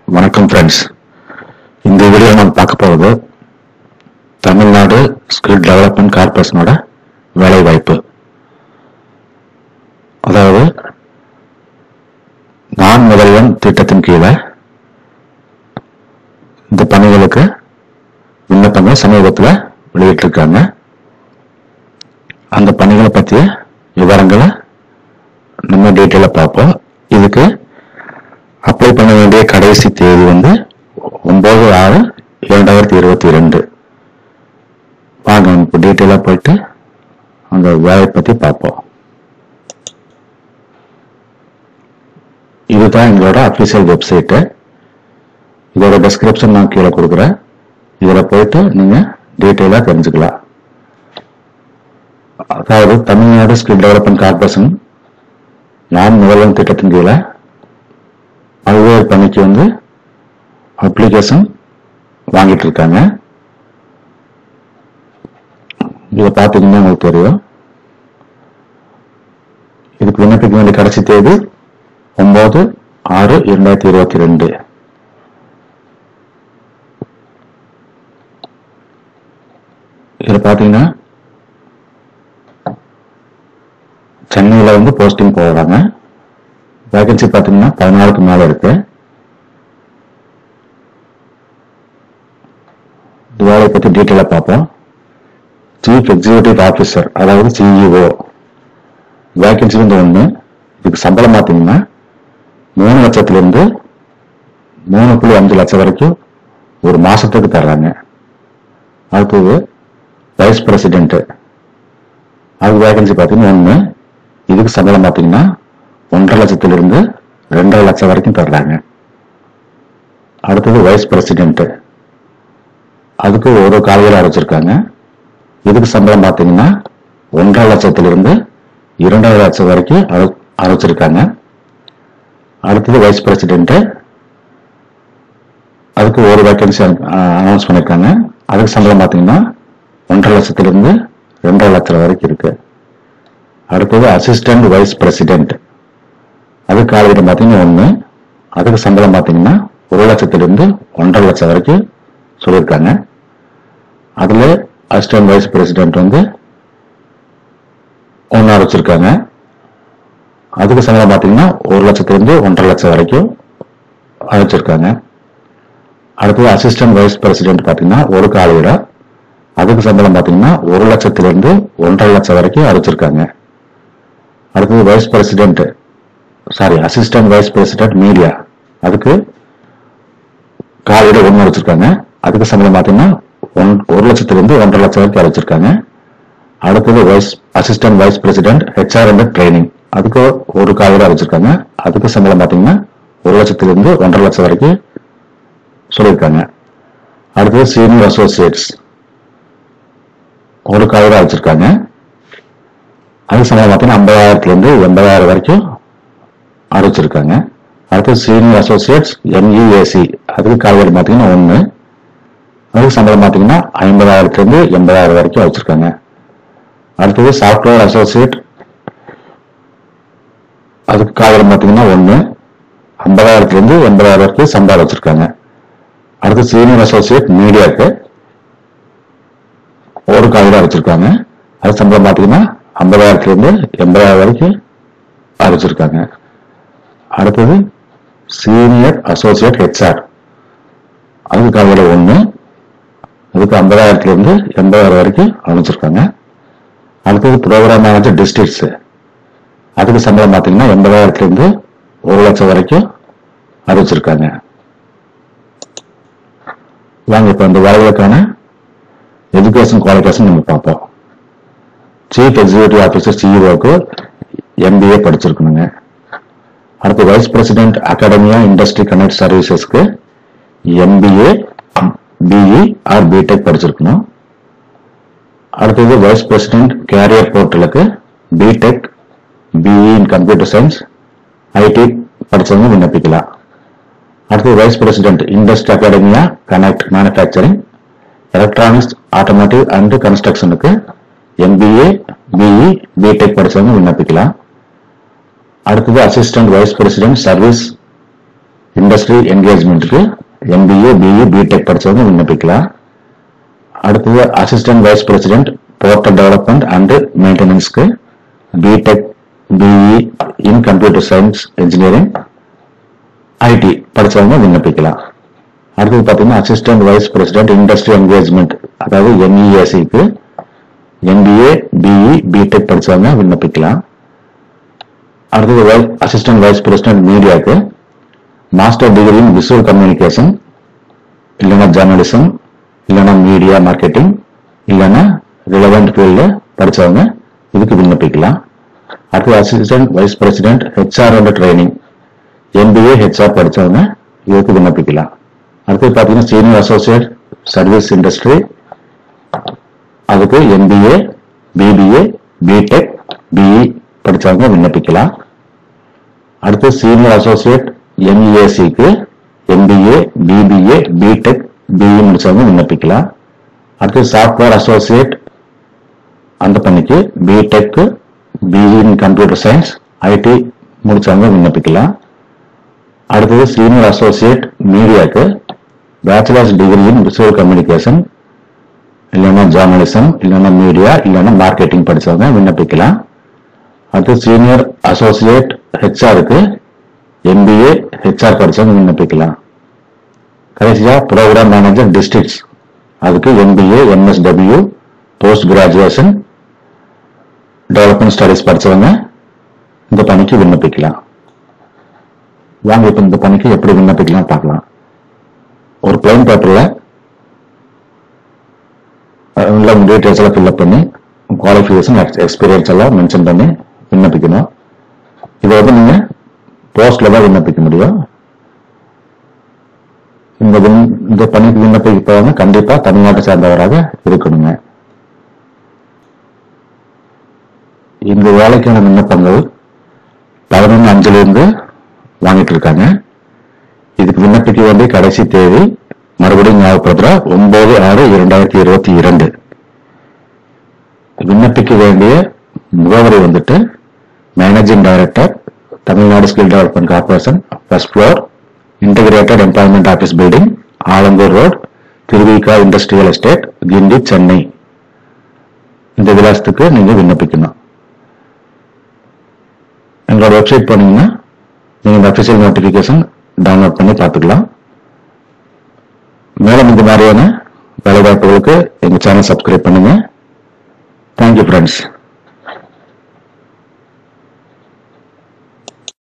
வணக்கம் ஃப்ரெண்ட்ஸ் இந்த வீடியோ நம்ம பார்க்க போகிறது தமிழ்நாடு ஸ்கில் டெவலப்மெண்ட் கார்பரேஷனோட வேலை வாய்ப்பு அதாவது நான் முதல்வன் திட்டத்தின் கீழே இந்த பணிகளுக்கு விண்ணப்பங்கள் சமீபத்தில் வெளியிட்டிருக்காங்க அந்த பணிகளை பற்றிய விவரங்களை நம்ம டீட்டெயிலாக பார்ப்போம் இதுக்கு அப்ளை பண்ண வேண்டிய கடைசி தேதி வந்து ஒன்பது ஆறு இரண்டாயிரத்தி இருபத்தி ரெண்டு வாங்க இப்போ டீட்டெயிலாக போயிட்டு அந்த வேலை பற்றி பார்ப்போம் இதுதான் எங்களோட அஃபிஷியல் வெப்சைட்டு இதோட டெஸ்கிரிப்ஷன் நான் கீழே கொடுக்குறேன் இதில் போயிட்டு நீங்கள் டீட்டெயிலாக தெரிஞ்சுக்கலாம் அதாவது தமிழ்நாடு ஸ்கில் டெவலப்மெண்ட் கார்பரேஷன் நான் முதல்வன் திட்டத்தின் கீழே பல்வேறு பணிக்கு வந்து அப்ளிகேஷன் வாங்கிட்டு இருக்காங்க இதை பார்த்தீங்கன்னா உங்களுக்கு தெரியும் இதுக்கு விண்ணப்பிக்க வேண்டிய கடைசி தேதி ஒன்பது ஆறு இரண்டாயிரத்தி இருபத்தி ரெண்டு இதில் பார்த்தீங்கன்னா சென்னையில் வந்து போஸ்டிங் போடுறாங்க வேகன்சி பார்த்தீங்கன்னா பதினாலுக்கு மேலே இருக்கு இந்த வேலையை பற்றி டீட்டெயிலாக பார்ப்போம் சீஃப் எக்ஸிக்யூட்டிவ் ஆஃபீஸர் அதாவது சிஇஓ வேகன்சி வந்து ஒன்று இதுக்கு சம்பளம் பார்த்தீங்கன்னா மூணு லட்சத்துலேருந்து மூணு புள்ளி அஞ்சு லட்சம் வரைக்கும் ஒரு மாசத்துக்கு தர்றாங்க அடுத்தது வைஸ் பிரசிடென்ட் அது வேகன்சி பார்த்தீங்கன்னா ஒன்று இதுக்கு சம்பளம் பார்த்தீங்கன்னா ஒன்றரை லட்சத்திலிருந்து ரெண்டரை லட்சம் வரைக்கும் தர்றாங்க அடுத்தது வைஸ் பிரசிடென்ட் அதுக்கு ஒரு காலையில் அரைச்சிருக்காங்க இதுக்கு சம்பளம் பார்த்தீங்கன்னா ஒன்றரை லட்சத்திலிருந்து இரண்டரை லட்சம் வரைக்கும் அரை- அரைச்சிருக்காங்க அடுத்தது வைஸ் பிரசிடென்ட் அதுக்கு ஒரு வேகன்சி அனௌன்ஸ் பண்ணியிருக்காங்க அதுக்கு சம்பளம் பார்த்தீங்கன்னா ஒன்றரை லட்சத்திலிருந்து ரெண்டரை லட்சம் வரைக்கும் இருக்கு அடுத்தது அசிஸ்டன்ட் வைஸ் பிரசிடென்ட் அது காலகட்டம் பார்த்தீங்கன்னா ஒன்று அதுக்கு சம்பளம் பார்த்தீங்கன்னா ஒரு லட்சத்திலிருந்து ஒன்றரை லட்சம் வரைக்கும் சொல்லியிருக்காங்க அதில் அசிஸ்டன்ட் வைஸ் பிரசிடென்ட் வந்து ஒன்று வச்சிருக்காங்க அதுக்கு சம்பளம் பார்த்தீங்கன்னா ஒரு லட்சத்திலிருந்து ஒன்றரை லட்சம் வரைக்கும் அழைச்சிருக்காங்க அடுத்தது அசிஸ்டன்ட் வைஸ் பிரசிடென்ட் பார்த்தீங்கன்னா ஒரு காலையில அதுக்கு சம்பளம் பார்த்தீங்கன்னா ஒரு லட்சத்திலிருந்து ஒன்றரை லட்சம் வரைக்கும் அழைச்சிருக்காங்க அடுத்தது vice president sorry assistant vice president media அதுக்கு காலையில ஒன்று அழைச்சிருக்காங்க அதுக்கு சம்பளம் பார்த்தீங்கன்னா ஒன் ஒரு லட்சத்திலிருந்து ஒன்றரை லட்சம் வரைக்கும் அழைச்சிருக்காங்க அடுத்தது vice assistant vice president HR and training அதுக்கு ஒரு காலையில அழைச்சிருக்காங்க அதுக்கு சம்பளம் பார்த்தீங்கன்னா ஒரு லட்சத்திலிருந்து ஒன்றரை லட்சம் வரைக்கும் சொல்லியிருக்காங்க அடுத்தது சீனியர் அசோசியேட்ஸ் ஒரு காலையில அழைச்சிருக்காங்க அதுக்கு சம்பளம் பார்த்தீங்கன்னா ஐம்பதாயிரத்துல இருந்து எண்பதாயிரம் வரைக்கும் அறிவிச்சிருக்காங்க அடுத்து சீனியர் அசோசியேட்ஸ் எம்இஏசி அதுக்கு கால்வெளி பார்த்தீங்கன்னா ஒன்று அதுக்கு சம்பளம் பார்த்தீங்கன்னா ஐம்பதாயிரத்துல இருந்து எண்பதாயிரம் வரைக்கும் வச்சிருக்காங்க அடுத்தது சாஃப்ட்வேர் அசோசியேட் அதுக்கு கால்வெளி பார்த்தீங்கன்னா ஒன்று ஐம்பதாயிரத்துல இருந்து எண்பதாயிரம் வரைக்கும் சம்பளம் வச்சிருக்காங்க அடுத்து சீனியர் அசோசியேட் மீடியாக்கு ஒரு கால்வெளி வச்சிருக்காங்க அது சம்பளம் பார்த்தீங்கன்னா ஐம்பதாயிரத்துல இருந்து எண்பதாயிரம் வரைக்கும் அறிவிச்சிருக்காங்க அடுத்தது சீனியர் அசோசியேட் ஹெச்ஆர் அதுக்கு காலையில் ஒன்று அதுக்கு ஐம்பதாயிரத்துல இருந்து எண்பதாயிரம் வரைக்கும் அனுப்பிச்சிருக்காங்க அடுத்தது ப்ரோக்ராம் மேனேஜர் டிஸ்ட்ரிக்ட்ஸ் அதுக்கு சம்பளம் பார்த்தீங்கன்னா எண்பதாயிரத்துல இருந்து ஒரு லட்சம் வரைக்கும் அறிவிச்சிருக்காங்க வாங்க இப்போ இந்த வேலைகளுக்கான எஜுகேஷன் குவாலிஃபிகேஷன் நம்ம பார்ப்போம் சீஃப் எக்ஸிக்யூட்டிவ் ஆஃபீஸர் சிஇஓக்கு எம்பிஏ படிச்சிருக்கணுங்க அடுத்து vice president academia industry connect சர்வீசஸ்க்கு எம்பிஏ பிஇ ஆர் பிடெக் படிச்சிருக்கணும் அடுத்தது வைஸ் பிரசிடென்ட் கேரியர் போர்ட்டலுக்கு B Tech BE in computer science IT படிச்சவங்க விண்ணப்பிக்கலாம் அடுத்தது vice president industry academia connect manufacturing electronics automotive and கன்ஸ்ட்ரக்ஷனுக்கு எம்பிஏ பிஇ பிடெக் படிச்சவங்க விண்ணப்பிக்கலாம் அடுத்தது assistant vice president service industry என்கேஜ்மெண்ட்டுக்கு எம்பிஏ பிஇ பிடெக் படிச்சவங்க விண்ணப்பிக்கலாம் அடுத்தது assistant vice president portal development and மெயின்டெனன்ஸ்க்கு BTech BE in computer science engineering IT படிச்சவங்க விண்ணப்பிக்கலாம் அடுத்தது பார்த்தீங்கன்னா assistant vice president industry engagement அதாவது எம்இஏசிக்கு எம்பிஏ பிஇ பிடெக் படிச்சவங்க விண்ணப்பிக்கலாம் அடுத்தது அசிஸ்டன்ட் வைஸ் பிரசிடென்ட் மீடியாக்கு master degree in visual communication இல்லைன்னா ஜேர்னலிசம் இல்லைன்னா மீடியா மார்க்கெட்டிங் இல்லைன்னா ரிலவெண்ட் ஃபீல்டில் படிச்சவங்க இதுக்கு விண்ணப்பிக்கலாம் அடுத்தது assistant vice president HR and training MBA HR படிச்சவங்க இதுக்கு விண்ணப்பிக்கலாம் அடுத்தது பார்த்தீங்கன்னா சீனியர் அசோசியேட் சர்வீஸ் இண்டஸ்ட்ரி அதுக்கு எம்பிஏ பிபிஏ பிடெக் பிஇ படிச்சவங்க விண்ணப்பிக்கலாம் அடுத்து சீனியர் அசோசியேட் எம்இஏசிக்கு எம்பிஏ பிபிஏ பிடெக் பிஇ முடிச்சவங்க விண்ணப்பிக்கலாம் அடுத்து சாஃப்ட்வேர் அசோசியேட் அந்த பணிக்கு BTech BE in computer science IT முடிச்சவங்க விண்ணப்பிக்கலாம் அடுத்தது சீனியர் அசோசியேட் மீடியாக்கு bachelors degree in visual communication இல்லைன்னா ஜேர்னலிசம் இல்லைன்னா மீடியா இல்லைன்னா மார்க்கெட்டிங் படிச்சவங்க விண்ணப்பிக்கலாம் அடுத்து சீனியர் அசோசியேட் ஹெச்ஆருக்கு எம்பிஏ ஹெச்ஆர் படிச்சவங்க விண்ணப்பிக்கலாம் கடைசியா ப்ரோக்ராம் மேனேஜர் டிஸ்ட்ரிக்ட்ஸ் அதுக்கு MBA MSW post graduation development studies படிச்சவங்க இந்த பணிக்கு விண்ணப்பிக்கலாம் வாங்க இப்ப இந்த பணிக்கு எப்படி விண்ணப்பிக்கலாம் பார்க்கலாம் ஒரு பிளைன் பேப்பர்ல உள்ள டீட்டெயில்ஸ் எல்லாம் ஃபில்அப் பண்ணி குவாலிஃபிகேஷன் எக்ஸ்பீரியன்ஸ் எல்லாம் மென்ஷன் பண்ணி விண்ணப்பிக்கணும் இதை வந்து நீங்க போஸ்ட்ல தான் விண்ணப்பிக்க முடியும் இந்த விண்- இந்த பணிக்கு விண்ணப்பிப்பவங்க கண்டிப்பா தமிழ்நாட்டை சேர்ந்தவராக இருக்கணுங்க இந்த வேலைக்கான விண்ணப்பங்கள் பதினொன்று அஞ்சுல இருந்து வாங்கிட்டு இருக்காங்க இதுக்கு விண்ணப்பிக்க வேண்டிய கடைசி தேதி மறுபடியும் ஞாபகப்படுத்துற ஒன்பது ஆறு இரண்டாயிரத்தி இருபத்தி இரண்டு விண்ணப்பிக்க வேண்டிய முகவரி வந்துட்டு managing director Tamil Nadu skill development corporation first floor integrated employment office building Alandur road Thiruvika industrial estate Guindy Chennai இந்த விலாசத்துக்கு நீங்க விண்ணப்பிக்கணும் எங்களோட வெப்சைட் போனீங்கன்னா நீங்க இந்த அஃபிஷியல் நோட்டிபிகேஷன் டவுன்லோட் பண்ணி பார்த்துக்கலாம் மேலும் இந்த மாதிரியான வேலைவாய்ப்புகளுக்கு எங்க சேனல் சப்ஸ்கிரைப் பண்ணுங்க தேங்க்யூ ஃப்ரெண்ட்ஸ்